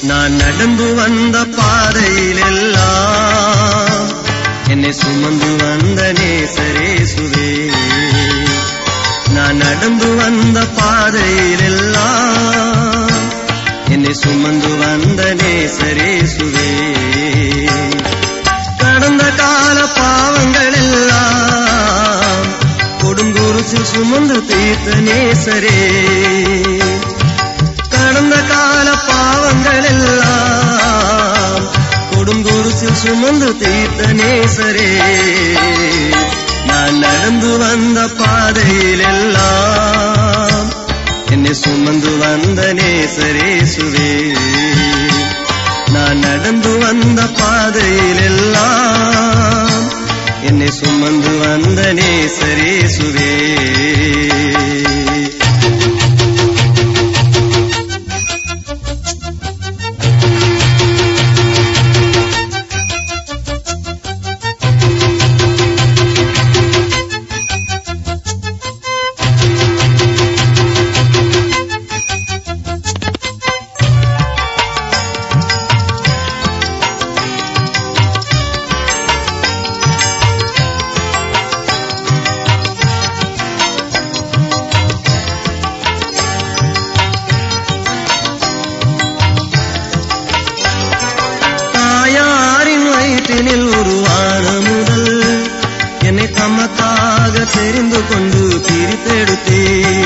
நான் நடந்து வந்த பாதையில் எல்லாம் என்னை சுமந்து வந்த நேசரேசுவே நான் நடந்து வந்த பாதையில் எல்லாம் என்னை சுமந்து வந்த நேசரேசுவே கடந்த கால பாவங்கள் எல்லாம் கொடுங்குருசில் சுமந்து தீர்த்த நேசரே கடந்த கால பாவங்கள் எல்லாம் கொடுங்குருசில் சுமந்து தீர்த்த நேசரே நான் நடந்து வந்த பாதையில் எல்லாம் என்னை சுமந்து வந்த நேசரேசுவே நான் நடந்து வந்த பாதையில் எல்லாம் என்னை சுமந்து வந்த நேசரேசுவே தாயாரின் வயிற்றினில் உருவான முதல் என்னை தமக்காக தெரிந்து கொண்டு பிரித்தெடுத்தே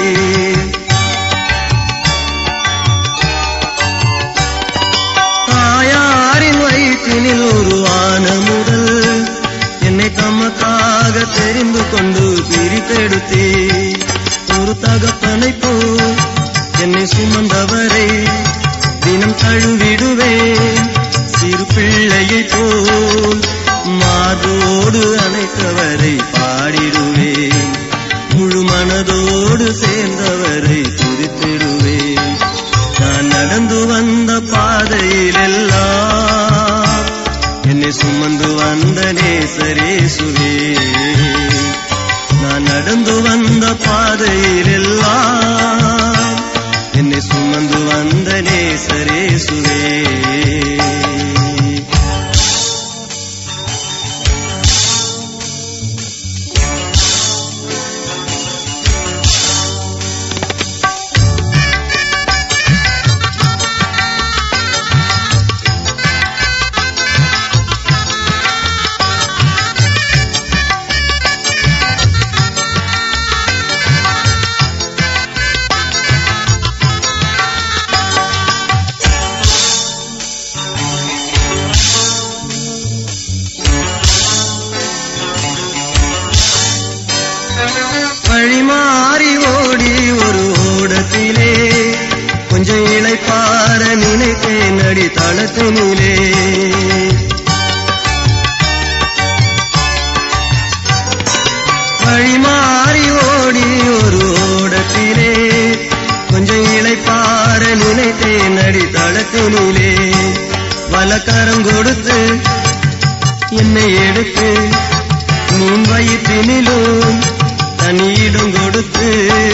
தாயாரின் வயிற்றினில் உருவான முதல் என்னை தமக்காக தெரிந்து கொண்டு பிரித்தெடுத்தே ஒரு தகப்பனை போல் என்னை சுமந்தவரை தினம் தழுவிடுவேன் சிறு பிள்ளையை போல் மாதோடு அணைத்தவரை பாடிடுவேன் முழு மனதோடு சேர்ந்தவரை துதித்திடுவேன் நான் நடந்து வந்த பாதையில் எல்லாம் என்னை சுமந்து வந்த நேசரேசுவே நான் நடந்து வந்த பாதையில் எல்லாம் என்னை சுமந்து வந்த நேசரேசுவே வழிமாறி ஓடி ஒரு ஓடத்திலே கொஞ்சம் இளைப்பார நினைத்தேன் அடி தளத்தினிலே வழிமாறி ஓடி ஒரு ஓடத்திலே கொஞ்சம் இளைப்பார நினைத்தேன் அடி தளத்தினிலே வலக்கரம் கொடுத்து என்னை எடுத்து முன் வயிற்றினிலும் தனியிடம் கொடுத்து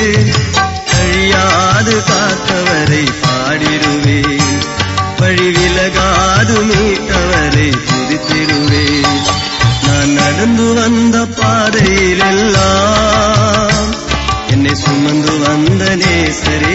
அழியாது காத்தவரை பாடிடுவேன் வழி விலகாது மீட்டவரை துதித்திடுவேன் நான் நடந்து வந்த பாதையில் எல்லாம் என்னை சுமந்து வந்த நேசரே